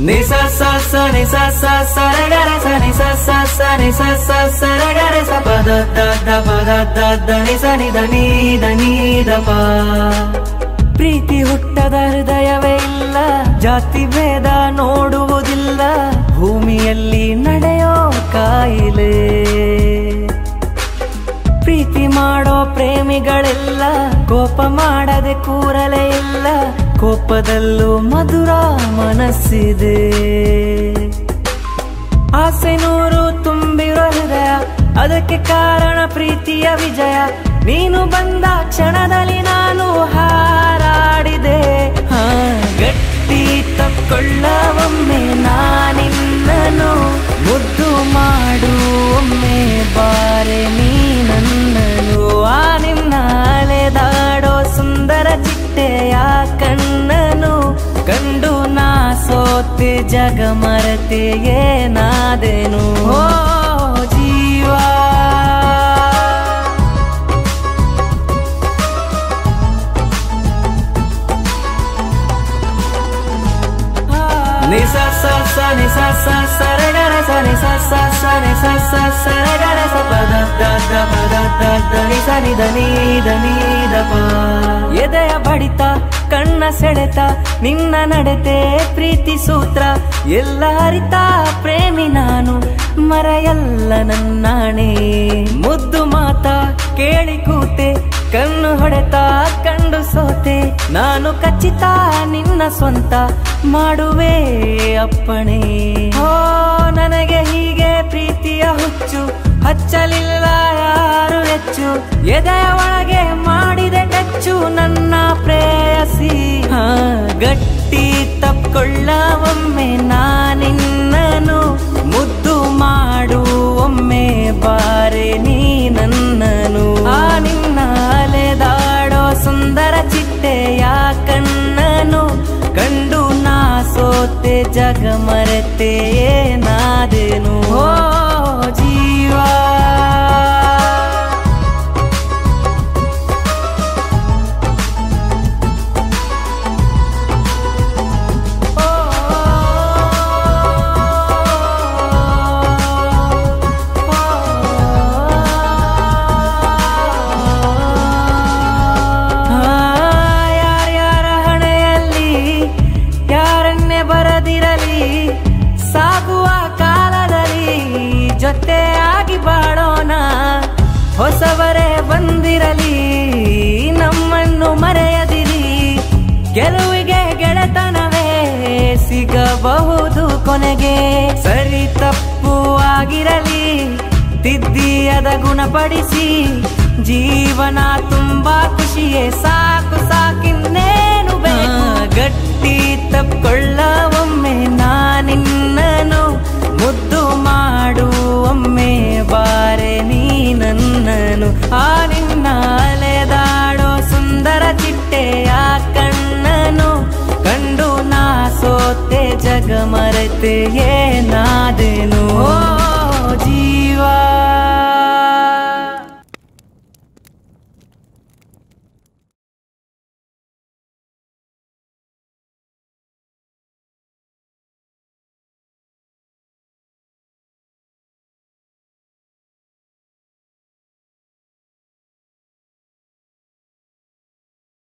ನಿ ಸ ಸ ಸ ನಿ ಸ ಸ ಸ ರ ಗ ರ ಸ ನಿ ಸ ಸ ಸ ನಿ ಸ ಸ ಸ ರ ಗ ರ ಸ ಪ ದ ದ ದ ಪ ದ ದ ದ ನಿ ಸ ನಿ ದ ನೀ ದ ನೀ ದ ಪ ಪ್ರೀತಿ ಹುಟ್ಟದ ಹೃದಯವೇ ಇಲ್ಲ ಜಾತಿ ಭೇದ ನೋಡುವುದಿಲ್ಲ ಭೂಮಿಯಲ್ಲಿ ನಡೆಯೋ ಕಾಯಿಲೆ ಪ್ರೀತಿ ಮಾಡೋ ಪ್ರೇಮಿಗಳೆಲ್ಲ ಕೋಪ ಮಾಡದೆ ಕೂರಲೇ ಇಲ್ಲ ಕೋಪದಲ್ಲೂ ಮಧುರ ಮನಸ್ಸಿದೆ ಆಸೆ ನೂರು ತುಂಬಿರೋ ಹೃದಯ ಅದಕ್ಕೆ ಕಾರಣ ಪ್ರೀತಿಯ ವಿಜಯ ನೀನು ಬಂದ ಕ್ಷಣದಲ್ಲಿ ನಾನು ಹಾರಾಡಿದೆ ಹಾ, ಗಟ್ಟಿ ತಕ್ಕೊಳ್ಳ ಒಮ್ಮೆ ನಾನಿನ್ನನು ಮುದ್ದು ಮಾಡು ಒಮ್ಮೆ ಬಾರೆ ನೀ ನನ್ನನು ಆ ನಿನ್ನ ಅಲೆದಾಡೋ ಸುಂದರ ಚಿಟ್ಟೆಯ ಕಣ್ಣನು ಕಂಡು ನಾ ಸೋತೆ ಜಗ ಮರತೆ ಏನಾದೆನು ಓ ಜೀವ ನಿ ಸ ಸ ಸ ನಿ ಸ ಸ ಸ ರ ಗ ರ ಸ ನಿ ಸ ಸ ಸ ನಿ ಸ ಸ ಸ ರ ಗ ರ ಸ ಪ ದ ದ ದ ಪ ದ ದ ದ ನಿ ಸ ನಿ ದ ನೀ ದ ನೀ ದ ಪ ಎದೆಯ ಬಡಿತ ಕಣ್ಣ ಸೆಳೆತ ನಿನ್ನ ನಡತೆ ಪ್ರೀತಿ ಸೂತ್ರ ಎಲ್ಲ ಅರಿತ ಪ್ರೇಮಿ ನಾನು ಮರೆಯಲ್ಲ ನನ್ನಾಣೆ ಮುದ್ದು ಮಾತ ಕೇಳಿ ಕೂತೆ ಕಣ್ಣು ಹೊಡೆತ ಕಂಡು ಸೋತೆ ನಾನು ಖಚಿತ ನಿನ್ನ ಸ್ವಂತ ಮಾಡುವೆ ಅಪ್ಪಣೆ ಓ ನನಗೆ ಹೀಗೆ ಪ್ರೀತಿಯ ಹುಚ್ಚು ಹಚ್ಚಲಿಲ್ಲ ಯಾರು ಹೆಚ್ಚು ಎದೆಯ ಒಳಗೆ ಮಾಡಿದೆ ಟಚ್ಚು ನನ್ನ ಪ್ರೇಯಸಿ ಹಾ, ಗಟ್ಟಿ ತಪ್ಕೊಳ್ಳ ಒಮ್ಮೆ ನಾನಿನ್ನನು ಮುದ್ದು ಮಾಡು ಒಮ್ಮೆ ಬಾರೆ ನೀ ನನ್ನನು ಆ ನಿನ್ನ ಅಲೆದಾಡೋ ಸುಂದರ ಚಿಟ್ಟೆಯ ಕಣ್ಣನು ಕಂಡು ನಾ ಸೋತೆ ಜಗ ಮರೆತೆ ಏನಾದೆನು ಓ ಜೀವ ಯಾರ್ಯಾರ ಹಣೆಯಲ್ಲಿ ಯಾರನ್ನೇ ಬರದಿರಲಿ ಸಾಗುವ ಕಾಲದಲ್ಲಿ ಜೊತೆಯಾಗಿ ಬಾಳೋಣ ಹೊಸವರೇ ಬಂದಿರಲಿ ನಮ್ಮನ್ನು ಮರೆಯದಿರಿ ಗೆಲುವಿಗೆ ಗೆಳೆತನವೇ ಸಿಗಬಹುದು ಕೊನೆಗೆ ಸರಿ ತಪ್ಪು ಆಗಿರಲಿ ತಿದ್ದಿಯದ ಗುಣಪಡಿಸಿ ಜೀವನ ತುಂಬಾ ಖುಷಿಯೇ ಸಾಕು ಸಾಕಿನ್ನೇನು ಬೇಕು ಗಟ್ಟಿ ತಪ್ಕೊಳ್ಳ ಒಮ್ಮೆ ನಾನಿನ್ನನು ಮುದ್ದು ಮಾಡು ಒಮ್ಮೆ ಬಾರೆ ನೀ ನನ್ನನು ಆ ನಿನ್ನ ಅಲೆದಾಡೋ ಸುಂದರ ಚಿಟ್ಟೆಯ ಕಣ್ಣನು ಕಂಡು ನಾ ಸೋತೆ ಜಗ ಮರೆತೆ ಏನಾದ